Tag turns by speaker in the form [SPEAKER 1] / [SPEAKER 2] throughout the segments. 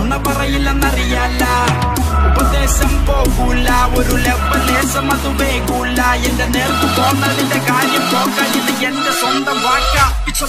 [SPEAKER 1] നുണ പറയില്ലെന്നറിയാല ഉപദേശം പോകൂല ഒരു ലെവലേശം അത് വേഗൂല എന്റെ നേർക്ക് പോന്നതിന്റെ കാര്യം പോക്ക ഇത് എന്റെ സ്വന്തം വാക്ക ഇറ്റ്സ്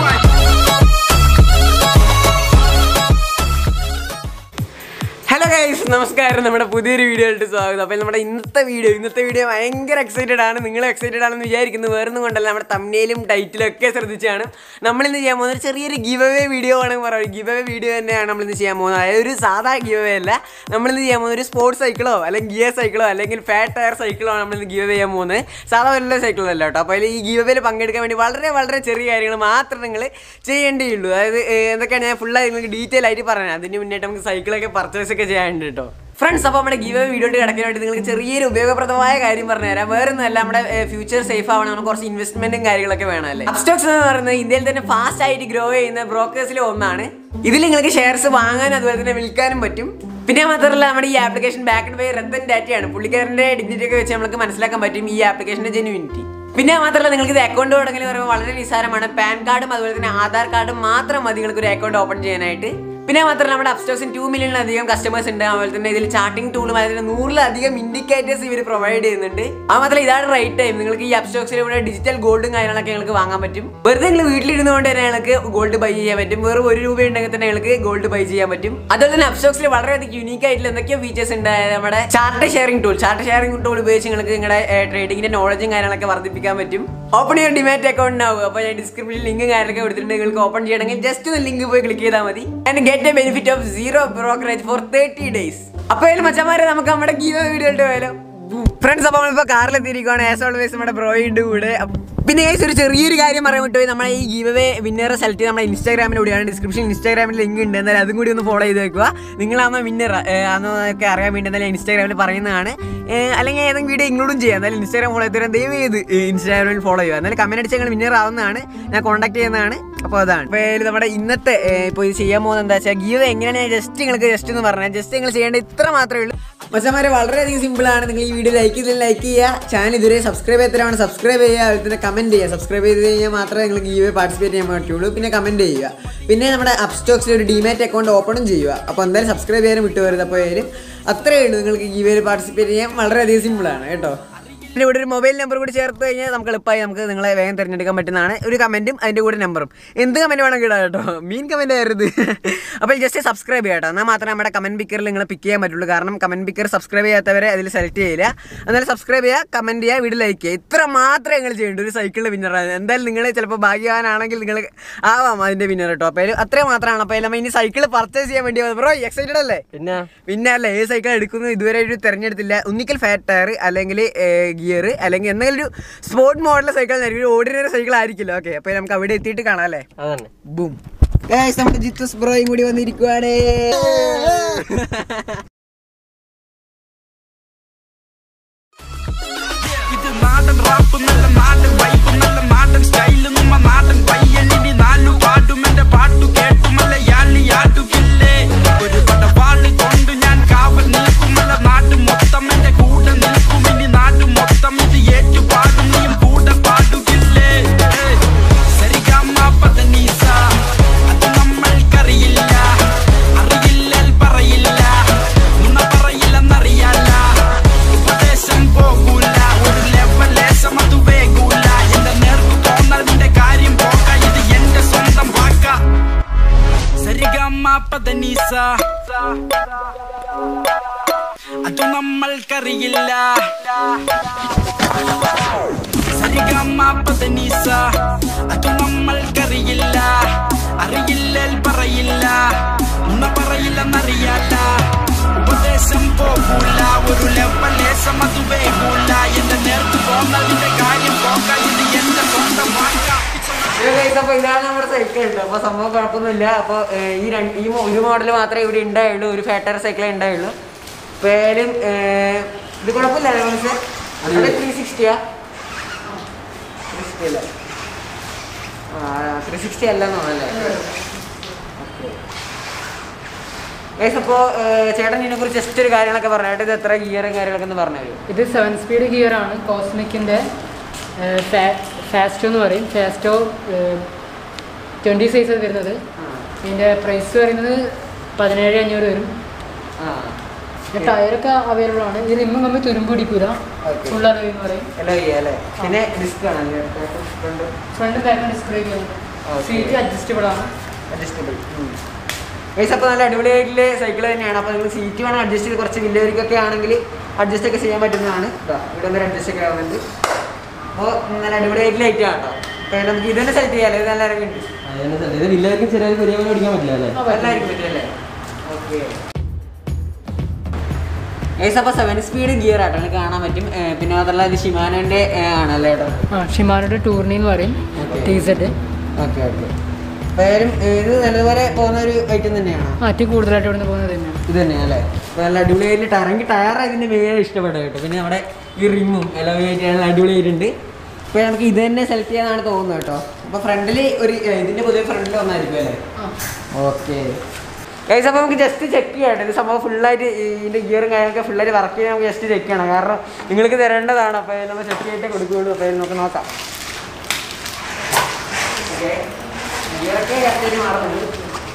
[SPEAKER 2] ഹലോ ഗൈസ് നമസ്കാരം നമ്മുടെ പുതിയൊരു വീഡിയോ ആയിട്ട് സ്വാഗതം അപ്പോൾ നമ്മുടെ ഇന്നത്തെ വീഡിയോ ഇന്നത്തെ വീഡിയോ ഭയങ്കര എക്സൈറ്റഡ് ആണ് നിങ്ങൾ എക്സൈറ്റഡ് ആണെന്ന് വിചാരിക്കുന്നു വേറെ ഒന്നും കൊണ്ടല്ല നമ്മുടെ തമ്മിലും ടൈറ്റിലും ഒക്കെ ശ്രദ്ധിച്ചാണ് നമ്മളിന്ന് ചെയ്യാൻ പോകുന്നത് ഒരു ചെറിയൊരു ഗിവ് അവേ വീഡിയോ ആണെങ്കിൽ പറയാം ഗിവ് അവേ വീഡിയോ തന്നെയാണ് നമ്മളിന്ന് ചെയ്യാൻ പോകുന്നത് അതായത് ഒരു സാധാ ഗിവ് അവേ അല്ല നമ്മളിന്ന് ചെയ്യാൻ പോകുന്നത് ഒരു സ്പോർട്സ് സൈക്കിളോ അല്ലെങ്കിൽ ഗിയർ സൈക്കിളോ അല്ലെങ്കിൽ ഫാറ്റ് ടയർ സൈക്കിളോ ആണ് നമ്മളിന്ന് ഗിവ് അവേ ചെയ്യാൻ പോകുന്നത് സാധാ വല്ല സൈക്കിളല്ല കേട്ടോ അപ്പോൾ അതിൽ ഈ ഗിവ് അവേയിൽ പങ്കെടുക്കാൻ വേണ്ടി വളരെ വളരെ ചെറിയ കാര്യങ്ങൾ മാത്രം നിങ്ങൾ ചെയ്യേണ്ടിയുള്ളൂ അതായത് ഏഹ്, എന്തൊക്കെയാണ് ഞാൻ ഫുള്ളായി നിങ്ങൾക്ക് ഡീറ്റെയിൽ ആയിട്ട് പറയാം അതിന് മുന്നേറ്റ് നമുക്ക് സൈക്കിളൊക്കെ പർച്ചേസ് ഒക്കെ ചെയ്യാനുണ്ട് കേട്ടോ ഫ്രണ്ട്സ് അപ്പോൾ നമ്മുടെ ഗീവ് വീഡിയോ കിടക്കാൻ വേണ്ടി നിങ്ങൾക്ക് ചെറിയൊരു ഉപയോഗപ്രദമായ കാര്യം പറഞ്ഞുതരാം വേറെ ഒന്നുമല്ല നമ്മുടെ ഫ്യൂച്ചർ സേഫ് ആവണം നമുക്ക് കുറച്ച് ഇൻവെസ്റ്റ്മെന്റും കാര്യങ്ങളൊക്കെ വേണമല്ലേ അപ്സ്റ്റോക്സ് എന്ന് പറയുന്നത് ഇന്ത്യയിൽ തന്നെ ഫാസ്റ്റ് ആയിട്ട് ഗ്രോ ചെയ്യുന്ന ബ്രോക്കേഴ്സിൽ ഒന്നാണ് ഇതിൽ നിങ്ങൾക്ക് ഷെയർസ് വാങ്ങാനും അതുപോലെ തന്നെ വിൽക്കാനും പറ്റും പിന്നെ മാത്രമല്ല നമ്മുടെ ഈ application back and by Ratan ഡാറ്റയാണ് പുള്ളിക്കാരൻ്റെ ഡിഗ്നിറ്റി ഒക്കെ വെച്ച് നമുക്ക് മനസ്സിലാക്കാൻ പറ്റും ഈ ആപ്ലിക്കേഷൻ്റെ ജെനുവിനിറ്റി പിന്നെ മാത്രമല്ല നിങ്ങൾക്ക് ഇത് അക്കൗണ്ട് തുടങ്ങൽ പറയുമ്പോൾ വളരെ നിസ്സാരമാണ് പാൻ കാർഡും അതുപോലെ തന്നെ ആധാർ കാർഡും മാത്രം മതി നിങ്ങൾക്ക് ഒരു അക്കൗണ്ട് ഓപ്പൺ ചെയ്യാനായിട്ട് പിന്നെ മാത്രമല്ല നമ്മുടെ അപ്സ്റ്റോക്സിന് ടു മില്യണിലധികം കസ്റ്റമേഴ്സ് ഉണ്ട് അതുപോലെ തന്നെ ഇതിൽ ചാർട്ടിംഗ് ടൂളും അതിന് നൂറിലധികം ഇൻഡിക്കേറ്റേഴ്സ് ഇവർ പ്രൊവൈഡ് ചെയ്യുന്നുണ്ട് അത് മാത്രമല്ല ഇതാണ് റൈറ്റ് ടൈം നിങ്ങൾക്ക് ഈ അപ്സ്റ്റോക്സിൽ ഇവിടെ ഡിജിറ്റൽ ഗോൾഡും കാര്യങ്ങളൊക്കെ നിങ്ങൾക്ക് വാങ്ങാൻ പറ്റും വെറുതെ നിങ്ങൾ വീട്ടിലിരുന്നുകൊണ്ട് തന്നെ നിങ്ങൾക്ക് ഗോൾഡ് ബൈ ചെയ്യാൻ പറ്റും വെറും ഒരു രൂപ ഉണ്ടെങ്കിൽ തന്നെ നിങ്ങൾക്ക് ഗോൾഡ് ബൈ ചെയ്യാൻ പറ്റും അതുപോലെ തന്നെ അപ്സ്റ്റോക്സിൽ വളരെയധികം യൂണീക്ക് ആയിട്ടുള്ള എന്തൊക്കെയോ ഫീച്ചേഴ്സ് ഉണ്ട് അതായത് നമ്മുടെ chart sharing tool chart sharing tool ഉപയോഗിച്ച് നിങ്ങൾക്ക് നിങ്ങളുടെ ട്രേഡിങ്ങിന്റെ നോളജും കാര്യങ്ങളൊക്കെ വർദ്ധിപ്പിക്കാൻ പറ്റും ഓപ്പൺ ചെയ്യാൻ ഡിമാറ്റ് അക്കൗണ്ട് ആവും അപ്പോൾ ഞാൻ ഡിസ്ക്രിപ്ഷനിൽ ലിങ്കും കാര്യങ്ങളൊക്കെ കൊടുത്തിട്ടുണ്ട് നിങ്ങൾക്ക് ഓപ്പൺ ചെയ്യണമെങ്കിൽ ജസ്റ്റ് ഒന്ന് ലിങ്ക് പോയി ക്ലിക്ക് ചെയ്താൽ മതി and get a benefit of zero brokerage for thirty days അപ്പോൾ അതിൽ മച്ചന്മാരെ നമുക്ക് നമ്മുടെ ഗീവ വീഡിയോ ഇട്ട് പോയാലോ ഫ്രണ്ട്സ് അപ്പോൾ നമ്മളിപ്പോൾ കാറിലെത്തിയിരിക്കുകയാണ് ആസ് ഓൾവേസ് നമ്മുടെ ബ്രോയിൻ്റെ കൂടെ അപ്പ് പിന്നെ guys, ഒരു ചെറിയൊരു കാര്യം പറയാൻ വിട്ടുപോയി നമ്മുടെ ഈ ഗീവ് അവേ വിന്നറെ സെലക്ട് ചെയ്ത് നമ്മുടെ ഇൻസ്റ്റാഗ്രാമിലൂടെയാണ് ഡിസ്ക്രിപ്ഷൻ ഇൻസ്റ്റാഗ്രാമിൽ ലിങ്ക് ഉണ്ട് എന്നാലും അതും കൂടി ഒന്ന് ഫോളോ ചെയ്ത് വെക്കുക നിങ്ങളാണോ വിന്നർ ആണെന്നൊക്കെ അറിയാൻ വേണ്ടി എന്തായാലും ഇൻസ്റ്റാഗ്രാമിൽ പറയുന്നതാണ് ഏഹ്, അല്ലെങ്കിൽ ഏതെങ്കിലും വീഡിയോ ഇങ്ങോട്ടും ചെയ്യാം എന്തായാലും ഇൻസ്റ്റാഗ്രാം ഫോളോ ചെയ്തവരെ ദയവ് ചെയ്ത് ഇൻസ്റ്റാഗ്രാമിൽ ഫോളോ ചെയ്യുക എന്നാലും കമന്റ് അടിച്ച് ഞങ്ങൾ വിന്നർ ആവുന്നതാണ് ഞാൻ കോൺടാക്ട് ചെയ്യുന്നതാണ് അപ്പോൾ അതാണ് അപ്പോൾ ഇതിൽ നമ്മുടെ ഇന്നത്തെ ഇപ്പോൾ ഇത് ചെയ്യാൻ പോകുന്നത് എന്താ വെച്ചാൽ ഗീവ് എങ്ങനെയാണ് ഞാൻ ജസ്റ്റ് നിങ്ങൾക്ക് ജസ്റ്റ് എന്ന് പറഞ്ഞാൽ ജസ്റ്റ് നിങ്ങൾ ചെയ്യേണ്ട ഇത്ര മാത്രമേ ഉള്ളൂ മച്ചന്മാരെ വളരെയധികം സിമ്പിൾ ആണ് നിങ്ങൾ ഈ വീഡിയോ ലൈക്ക് ചെയ്തില്ല ലൈക്ക് ചെയ്യുക ചാനൽ ഇതുവരെ സബ്സ്ക്രൈബ് ചെയ്തവരാണ് സബ്സ്ക്രൈബ് ചെയ്യുക അതുപോലെ തന്നെ കമന്റ് ചെയ്യുക സബ്സ്ക്രൈബ് ചെയ്ത് കഴിഞ്ഞാൽ മാത്രമേ നിങ്ങൾക്ക് ഗീവ് പാർട്ടിസിപ്പേറ്റ് ചെയ്യാൻ പറ്റുള്ളൂ പിന്നെ കമന്റ് ചെയ്യുക പിന്നെ നമ്മുടെ അപ്സ്റ്റോക്സിൽ ഒരു ഡിമാറ്റ് അക്കൗണ്ട് ഓപ്പണും ചെയ്യുക അപ്പോൾ എന്തായാലും സബ്സ്ക്രൈബ് ചെയ്യാനും വിട്ടുവരുത് അപ്പോൾ ആയാലും അത്രയേ ഉള്ളൂ നിങ്ങൾക്ക് ഗീവിൽ പാർട്ടിസിപ്പേറ്റ് ചെയ്യാൻ വളരെയധികം സിമ്പിളാണ് കേട്ടോ പിന്നെ ഇവിടെ ഒരു മൊബൈൽ നമ്പർ കൂടി ചേർത്ത് കഴിഞ്ഞാൽ നമുക്ക് എളുപ്പമായി നമുക്ക് നിങ്ങളെ വേഗം തിരഞ്ഞെടുക്കാൻ പറ്റുന്നതാണ് ഒരു കമൻറ്റും അതിൻ്റെ കൂടെ നമ്പറും എന്ത് കമൻറ്റ് വേണമെങ്കിൽ ഇടാം കേട്ടോ മീൻ കമൻറ്റ് ആയിരുന്നു അപ്പോൾ ജസ്റ്റ് സബ്സ്ക്രൈബ് ചെയ്യാം കേട്ടോ എന്നാൽ മാത്രമേ നമ്മുടെ കമൻറ്റ് പിക്കറിൽ നിങ്ങളെ പിക്ക് ചെയ്യാൻ പറ്റുള്ളൂ കാരണം കമൻറ്റ് പിക്കർ സബ്സ്ക്രൈബ് ചെയ്യാത്തവരെ അതിൽ സെലക്ട് ചെയ്യില്ല എന്നാലും സബ്സ്ക്രൈബ് ചെയ്യുക കമൻറ്റ് ചെയ്യുക വീഡിയോ ലൈക്ക് ചെയ്യുക ഇത്ര മാത്രമേ നിങ്ങൾ ചെയ്യേണ്ടൂ ഒരു സൈക്കിളിൻ്റെ വിന്നറാണ് എന്തായാലും നിങ്ങൾ ചിലപ്പോൾ ഭാഗ്യവാനാണെങ്കിൽ നിങ്ങൾ ആവാം അതിൻ്റെ വിന്നർ കേട്ടോ അപ്പോൾ അതിൽ അത്രയും മാത്രമാണ് അപ്പോൾ നമ്മൾ ഇനി സൈക്കിൾ പർച്ചേസ് ചെയ്യാൻ വേണ്ടി ബ്രോ എക്സൈറ്റഡ് അല്ലേ
[SPEAKER 3] പിന്നെ
[SPEAKER 2] പിന്നെ അല്ല ഏത് സൈക്കിൾ എടുക്കുന്നു ഇതുവരെ ഒരു തിരഞ്ഞെടുത്തില്ല ഒന്നിക്കൽ ഫാറ്റ് ടയർ അല്ലെങ്കിൽ ഗിയർ അല്ലെങ്കിൽ എന്തെങ്കിലും ഒരു സ്പോർട്ട് മോഡൽ സൈക്കിൾ ആയിരിക്കും ഒരു ഓർഡിനറി സൈക്കിൾ ആയിരിക്കില്ല ഓക്കെ അപ്പോൾ നമുക്ക് അവിടെ എത്തിയിട്ട് കാണാം അല്ലേ
[SPEAKER 3] അതന്നെ
[SPEAKER 2] ബൂം ഗൈസ് നമ്മുടെ ജിത്തുസ് ബ്രോയും കൂടി വന്നിരിക്കുവാണ്
[SPEAKER 1] ഇത് നാടൻ റാപ്പ് നല്ല നാടൻ വൈബ് നല്ല നാടൻ സ്റ്റൈല് നമ്മ നാടൻ പയ്യനിനി നാലു പാടും എന്റെ പാട്ടു കേട്ടുമല്ല യാളി ആടുകില്ലേ ഒരു പടവാള് കൊണ്ട് ഞാൻ കാവൽ നിൽക്കുമല്ല നാട് മൊത്തം എന്റെ കൂടെ നിൽക്കും ഇനി നാട് മൊത്തം ഇത് ഏറ്റു പാടും നീയും കൂടെ പാടുകില്ലേ ഏയ്, സരിഗമ പദനീസ അത് നമ്മൾക്കറിയില്ല അറിയില്ലൽ പറയില്ല നുണ പറയില്ലെന്നറിയാല ഉപദേശം പോകൂല ഒരു ലെവലേശം അത് വേഗൂല എന്റെ നേർക്ക് തോന്നലിന്റെ കാര്യം പോക്ക ഇത് എന്റെ സ്വന്തം വാക്ക സരിഗമ പദനീസ അത് നമ്മൾക്കറിയില്ല സരിഗമ പദനീസ അത് നമ്മൾക്കറിയില്ല അറിയില്ലൽ പറയില്ല നുണ പറയില്ലെന്നറിയാല ഉപദേശം പോകൂല ഒരു ലെവലേശം അത് വേഗൂല എന്റെ നേർക്ക് തോന്നലിന്റെ കാര്യം പോക്ക ഇത് എന്റെ സ്വന്തം വാക്ക
[SPEAKER 2] അപ്പോൾ ഇതാണ് നമ്മുടെ സൈക്കിൾ ഉണ്ട് അപ്പോൾ സംഭവം കുഴപ്പമൊന്നുമില്ല അപ്പോൾ ഈ രണ്ട് ഈ മോ- ഒരു മോഡൽ മാത്രമേ ഇവിടെ ഉണ്ടായുള്ളൂ ഒരു ഫാറ്റർ സൈക്കിളേ ഉണ്ടായുള്ളൂ പേരും ഇത് കുഴപ്പമില്ല മനസ്സിലെ ത്രീ സിക്സ്റ്റിയാ ത്രീ സിക്സ്റ്റി അല്ല ത്രീ സിക്സ്റ്റി അല്ലെന്നോ അല്ലേ ഗൈസ് അപ്പോൾ ചേട്ടൻ ഇതിനെ കുറിച്ച് ജസ്റ്റ് ഒരു കാര്യങ്ങളൊക്കെ പറഞ്ഞിട്ട് ഇത് എത്ര ഗിയറും കാര്യങ്ങളൊക്കെ ഒന്ന് പറഞ്ഞു തരും
[SPEAKER 4] ഇത് സെവൻ സ്പീഡ് ഗിയർ ആണ് കോസ്മിക്കിൻ്റെ ഫാസ്റ്റോ എന്ന് പറയും ഫാസ്റ്റോ ട്വൻറ്റി സൈസ് വരുന്നത് ഇതിൻ്റെ പ്രൈസ് പറയുന്നത് പതിനേഴ് അഞ്ഞൂറ് വരും
[SPEAKER 2] ആ
[SPEAKER 4] പിന്നെ ടയറൊക്കെ അവൈലബിൾ ആണ് ഈ റിമ്മ് നമ്മൾ തുരുമ്പ് പിടിക്കൂല
[SPEAKER 2] Okay.
[SPEAKER 4] ഫുൾ അലോയ് എന്ന് പറയും
[SPEAKER 2] എല്ലാം ചെയ്യാം അല്ലേ പിന്നെ ഡിസ്ക് ആണല്ലേ ഫ്രണ്ട്
[SPEAKER 4] ഫ്രണ്ട് ബാക്കും ഡിസ്പ്ലേ ചെയ്യുന്നുണ്ട്
[SPEAKER 2] Okay.
[SPEAKER 4] സീറ്റ് അഡ്ജസ്റ്റബിൾ ആണ്
[SPEAKER 2] അഡ്ജസ്റ്റബിൾ ഗൈസ് അപ്പോൾ നല്ല അടിപൊളിയായിട്ടുള്ള സൈക്കിൾ തന്നെയാണ് അപ്പോൾ നിങ്ങൾ സീറ്റ് വേണം അഡ്ജസ്റ്റ് ചെയ്ത് കുറച്ച് വലിയവർക്കൊക്കെ ആണെങ്കിൽ അഡ്ജസ്റ്റ് ഒക്കെ ചെയ്യാൻ പറ്റുന്നതാണ് ഇതാ ഇവിടെ ഒന്ന് അഡ്ജസ്റ്റ് ഒക്കെ ആവുന്നുണ്ട് അപ്പോൾ നല്ല അടിപൊളിയായിട്ടുള്ള ഐറ്റം ആണ് കേട്ടോ അപ്പോൾ നമുക്ക് ഇത് തന്നെ സെലക്ട് ചെയ്യാമല്ലോ ഇത് നല്ല ഇറങ്ങുന്നുണ്ട്
[SPEAKER 3] ഇത് വില്ലേജ് ചെറിയ ചെറിയ പോലെ ഓടിക്കാൻ പറ്റില്ല അല്ലേ
[SPEAKER 4] ആ, പറ്റും.
[SPEAKER 2] എല്ലാവർക്കും പറ്റിയല്ലേ ഓക്കെ ഗൈസ് അപ്പോൾ സെവൻ സ്പീഡ് ഗിയർ ആട്ടോ നിങ്ങൾക്ക് കാണാൻ പറ്റും ഏ, പിന്നെ മാത്രമല്ല ഇത് ഷിമാനോൻ്റെ ആണല്ലേ കേട്ടോ
[SPEAKER 4] ആ ഷിമാനോയുടെ ടൂർണി എന്ന് പറയും
[SPEAKER 2] Okay.
[SPEAKER 4] T set
[SPEAKER 2] okay okay പേരും ഇത് നല്ലതുപോലെ പോകുന്ന ഒരു ഐറ്റം തന്നെയാണോ
[SPEAKER 4] മാറ്റി കൂടുതലായിട്ട് ഇവിടുന്ന് പോകുന്നത് തന്നെയാണ്
[SPEAKER 2] ഇത് തന്നെയാണ് അല്ലേ അപ്പോൾ നല്ല അടിപൊളിയായിട്ട് ടയർ എനിക്ക് ടയർ ഇതിൻ്റെ മെയിൻ ഇഷ്ടപ്പെട്ടത് കേട്ടോ പിന്നെ നമ്മുടെ ഈ റിമ്മും എലവയായിട്ട് നല്ല അടിപൊളിയായിട്ടുണ്ട് അപ്പോൾ നമുക്ക് ഇത് തന്നെ സെലക്ട് ചെയ്യാനാണ് തോന്നുന്നത് കേട്ടോ അപ്പോൾ ഫ്രണ്ടിൽ ഒരു ഏ, ഇതിൻ്റെ പൊതുവെ ഫ്രണ്ടിൽ വന്നായിരിക്കും അല്ലേ ഓക്കെ ഗൈസ് അപ്പോൾ നമുക്ക് ജസ്റ്റ് ചെക്ക് ചെയ്യട്ടെ ഇത് സംഭവം ഫുള്ളായിട്ട് ഇതിൻ്റെ ഗിയറും കാര്യങ്ങളൊക്കെ ഫുള്ളായിട്ട് വർക്ക് ചെയ്യാൻ നമുക്ക് ജസ്റ്റ് ചെക്ക് ചെയ്യണം കാരണം നിങ്ങൾക്ക് തരേണ്ടതാണ് അപ്പോൾ നമ്മൾ ചെക്ക് ചെയ്തിട്ട് കൊടുക്കുകയുള്ളൂ അപ്പോൾ ഇത് നമുക്ക് നോക്കാം ഓക്കെ ഗിയറൊക്കെ കറക്റ്റായിട്ട് മാറുന്നുണ്ട്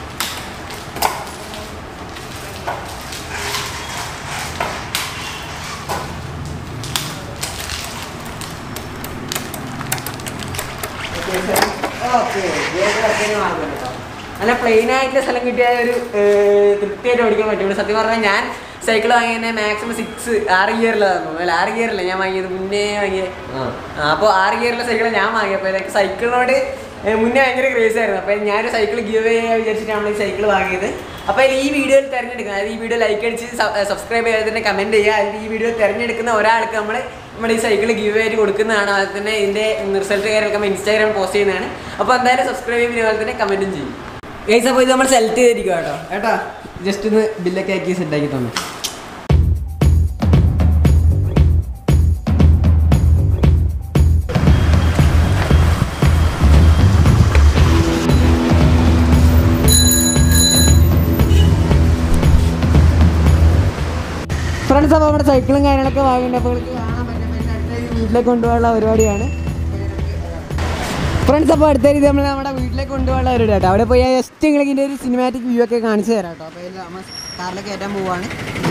[SPEAKER 2] ഓക്കെ നല്ല പ്ലെയിൻ ആയിട്ടുള്ള സ്ഥലം കിട്ടിയ ഒരു ഏർ, തൃപ്തിയായിട്ട് ഓടിക്കാൻ പറ്റുള്ളൂ സത്യം പറഞ്ഞാൽ ഞാൻ സൈക്കിൾ വാങ്ങിയത് മാക്സിമം സിക്സ് ആറ് ഗിയറിലായിരുന്നു അല്ല ആറ് ഗിയറില്ല ഞാൻ വാങ്ങിയത് മുന്നേ വാങ്ങിയത്
[SPEAKER 3] ആ
[SPEAKER 2] അപ്പോൾ ആറ് ഗിയറിലെ സൈക്കിൾ ഞാൻ വാങ്ങിയപ്പോൾ എനിക്ക് സൈക്കിളിനോട് ഏർ, മുന്നേ ഭയങ്കര ക്രേസ് ആയിരുന്നു അപ്പോൾ ഞാനൊരു സൈക്കിൾ ഗിവ് ചെയ്യാൻ വിചാരിച്ചിട്ടാണ് ഈ സൈക്കിൾ വാങ്ങിയത് അപ്പോൾ അതിൽ ഈ വീഡിയോയിൽ തിരഞ്ഞെടുക്കുന്നത് അതായത് ഈ വീഡിയോ ലൈക്ക് അടിച്ച് സബ്സ്ക്രൈബ് ചെയ്യാതെ തന്നെ കമൻറ്റ് ചെയ്യുക അതിൽ ഈ വീഡിയോ തിരഞ്ഞെടുക്കുന്ന ഒരാൾക്ക് നമ്മൾ നമ്മുടെ ഈ സൈക്കിൾ ഗിവ് ആയിട്ട് കൊടുക്കുന്നതാണ് അതുപോലെ തന്നെ ഇതിൻ്റെ റിസൾട്ട് കാര്യങ്ങളൊക്കെ നമ്മൾ ഇൻസ്റ്റാഗ്രാം പോസ്റ്റ് ചെയ്യുന്നതാണ് അപ്പോൾ എന്തായാലും സബ്സ്ക്രൈബ് ചെയ്യുന്ന അതുപോലെ തന്നെ കമൻറ്റും ചെയ്യും ഗൈസ് അപ്പോൾ ഇത് നമ്മൾ സെലക്ട് ചെയ്തിരിക്കുക കേട്ടോ കേട്ടോ ജസ്റ്റ് ഒന്ന് ബില്ലൊക്കെ ആക്കി സെറ്റാക്കി തന്നു ഫ്രണ്ട്സ് അപ്പോൾ നമ്മുടെ സൈക്കിളും കാര്യങ്ങളൊക്കെ വാങ്ങിയിട്ട് അപ്പോൾ നിങ്ങൾക്ക് കാണാൻ പറ്റും എൻ്റെ അടുത്ത വീട്ടിലേക്ക് കൊണ്ടുപോകാനുള്ള പരിപാടിയാണ് ഫ്രണ്ട്സ് അപ്പോൾ അടുത്ത രീതി നമ്മൾ നമ്മുടെ വീട്ടിലേക്ക് കൊണ്ടുപോകാനുള്ള പരിപാടി കേട്ടോ അവിടെ പോയി ജസ്റ്റ് നിങ്ങൾക്ക് ഇതിൻ്റെ ഒരു സിനിമാറ്റിക് വ്യൂ ഒക്കെ കാണിച്ചു തരാം കേട്ടോ അപ്പോൾ ഇതിൽ നമ്മൾ കാറിലേക്ക് കയറ്റാൻ പോവാണ്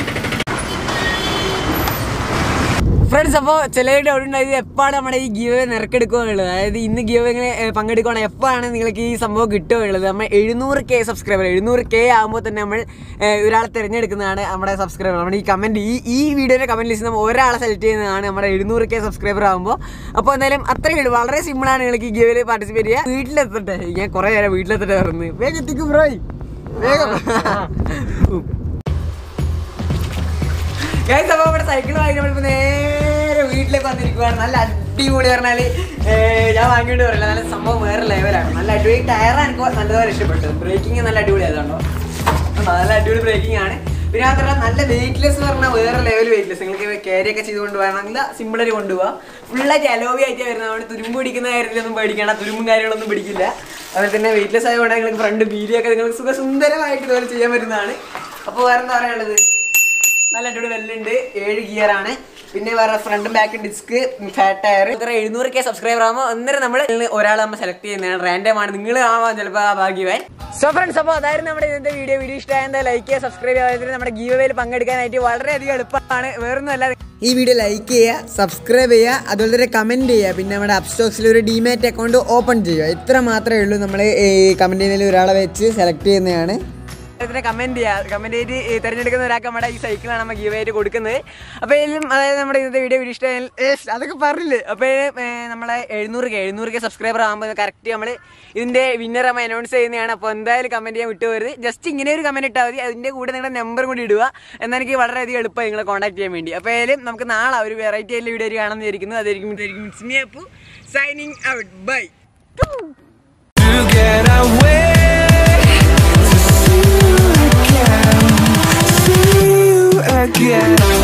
[SPEAKER 2] ഫ്രണ്ട്സ് അപ്പോൾ ചിലർ ഡൗട്ട് ഉണ്ടായത് എപ്പോഴാണ് നമ്മുടെ ഈ ഗീവ് നിരക്കെടുക്കുക എന്നുള്ളത് അതായത് ഇന്ന് ഗീവ് പങ്കെടുക്കുകയാണ് എപ്പോഴാണ് നിങ്ങൾക്ക് ഈ സംഭവം കിട്ടുക എന്നുള്ളത് നമ്മൾ എഴുന്നൂറ് കെ സബ്സ്ക്രൈബർ എഴുന്നൂറ് കെ ആകുമ്പോൾ തന്നെ നമ്മൾ ഏഹ്, ഒരാളെ തിരഞ്ഞെടുക്കുന്നതാണ് നമ്മുടെ സബ്സ്ക്രൈബർ നമ്മുടെ ഈ കമൻറ്റ് ഈ ഈ വീഡിയോയുടെ കമൻറ്റ് ലിസ്റ്റ് നമ്മൾ ഒരാളെ സെലക്ട് ചെയ്യുന്നതാണ് നമ്മുടെ എഴുന്നൂറ് കെ സബ്സ്ക്രൈബർ ആകുമ്പോൾ അപ്പോൾ എന്തായാലും അത്രയേ ഉള്ളൂ വളരെ സിമ്പിളാണ് നിങ്ങൾക്ക് ഈ ഗീവിൽ പാർട്ടിസിപ്പേറ്റ് ചെയ്യുക വീട്ടിലെത്തട്ടെ ഞാൻ കുറേ നേരം വീട്ടിലെത്തട്ടെ പറഞ്ഞു വേഗം എത്തിക്കും ബ്രോയ് വേഗം ഗൈസ് അപ്പോൾ നമ്മുടെ സൈക്കിൾ വാങ്ങി നമ്മളിപ്പോൾ നേരെ വീട്ടിലേക്ക് വന്നിരിക്കുവാണ് നല്ല അടിപൊളി പറഞ്ഞാൽ ഞാൻ വാങ്ങിയിട്ട് പറയില്ല നല്ല സംഭവം വേറെ ലെവലാണ് നല്ല അടിപൊളി ടയർ എനിക്ക് നല്ലതുപോലെ ഇഷ്ടപ്പെട്ടു ബ്രേക്കിംഗ് നല്ല അടിപൊളി ആയതുകൊണ്ടോ നല്ല അടിപൊളി ബ്രേക്കിംഗ് ആണ് പിന്നെ മാത്രമല്ല നല്ല വെയിറ്റ്ലെസ് പറഞ്ഞാൽ വേറെ ലെവൽ വെയിറ്റ്ലെസ് നിങ്ങൾക്ക് ക്യാരി ഒക്കെ ചെയ്ത് കൊണ്ടുപോകണമെങ്കിൽ സിമ്പിളായിട്ട് കൊണ്ടുപോകാം ഫുള്ളായിട്ട് അലോവി ആയിട്ട് വരുന്നതുകൊണ്ട് തുരുമ്പ് പിടിക്കുന്ന കാര്യത്തിലൊന്നും പേടിക്കേണ്ട തുരുമ്പും കാര്യങ്ങളൊന്നും പിടിക്കില്ല അതുപോലെ തന്നെ വെയിറ്റ്ലെസ് ആയതുകൊണ്ട് നിങ്ങൾക്ക് ഫ്രണ്ട് ബീലിയൊക്കെ നിങ്ങൾക്ക് സുഖസുന്ദരമായിട്ട് ഇതുപോലെ ചെയ്യാൻ പറ്റുന്നതാണ് അപ്പോൾ വേറെ എന്താ പറയാനുള്ളത് നല്ല അടിപൊളി വെല്ലുണ്ട് ഏഴ് ഗിയർ ആണ് പിന്നെ വേറെ ഫ്രണ്ടും ബാക്കും ഡിസ്ക് ഫാറ്റ് ടയർ ഇത്ര എഴുന്നൂറ് കെ സബ്സ്ക്രൈബർ ആകുമ്പോൾ അന്നേരം നമ്മൾ ഒരാളെ നമ്മൾ സെലക്ട് ചെയ്യുന്നതാണ് റാൻഡം ആണ് നിങ്ങൾ ആവാൻ ചിലപ്പോൾ ആ ഭാഗ്യവാൻ സോ ഫ്രണ്ട്സ് അപ്പോൾ അതായിരുന്നു നമ്മുടെ ഇന്നത്തെ വീഡിയോ വീഡിയോ ഇഷ്ടമായ എന്താ ലൈക്ക് ചെയ്യുക സബ്സ്ക്രൈബ് ചെയ്യാതെ നമ്മുടെ ഗീവ് വേയിൽ പങ്കെടുക്കാനായിട്ട് വളരെയധികം എളുപ്പമാണ് വേറൊന്നുമല്ല ഈ വീഡിയോ ലൈക്ക് ചെയ്യുക സബ്സ്ക്രൈബ് ചെയ്യുക അതുപോലെ തന്നെ കമൻറ്റ് ചെയ്യുക പിന്നെ നമ്മുടെ അപ്സ്റ്റോക്സിൽ ഒരു ഡിമാറ്റ് അക്കൗണ്ട് ഓപ്പൺ ചെയ്യുക ഇത്ര മാത്രമേ ഉള്ളൂ നമ്മൾ ഈ കമൻറ്റ് ചെയ്യുന്നതിൽ ഒരാളെ വെച്ച് സെലക്ട് ചെയ്യുന്നതാണ് ഇതിനെ കമന്റ് ചെയ്യുക കമന്റ് ചെയ്ത് ഈ തിരഞ്ഞെടുക്കുന്ന ഒരാൾക്ക് നമ്മുടെ ഈ സൈക്കിളാണ് നമ്മൾ ഗീവ് ആയിട്ട് കൊടുക്കുന്നത് അപ്പോൾ ഇതിലും അതായത് നമ്മുടെ ഇന്നത്തെ വീഡിയോ വീഡിയോ ഇഷ്ടമായി ഏസ് അതൊക്കെ പറഞ്ഞില്ലേ അപ്പോൾ നമ്മളെ എഴുന്നൂറ് കെ എഴുന്നൂറ് കെ സബ്സ്ക്രൈബർ ആകുമ്പോൾ കറക്റ്റ് നമ്മൾ ഇതിൻ്റെ വിന്നർ നമ്മൾ അനൗൺസ് ചെയ്യുന്നതാണ് അപ്പോൾ എന്തായാലും കമന്റ് ചെയ്യാൻ വിട്ടുപോരുത് ജസ്റ്റ് ഇങ്ങനെ ഒരു കമന്റ് ഇട്ടാൽ മതി അതിൻ്റെ കൂടെ നിങ്ങളുടെ നമ്പർ കൂടി ഇടുക എന്നാൽ എനിക്ക് വളരെയധികം എളുപ്പമായി നിങ്ങളെ കോൺടാക്ട് ചെയ്യാൻ വേണ്ടി അപ്പോൾ ഏതായാലും നമുക്ക് നാളെ ഒരു വെറൈറ്റി ആയിട്ടുള്ള വീഡിയോ കാണാമെന്ന് വിചാരിക്കുന്നു അതായിരിക്കും signing out bye
[SPEAKER 1] to get away. To see you again, see you again.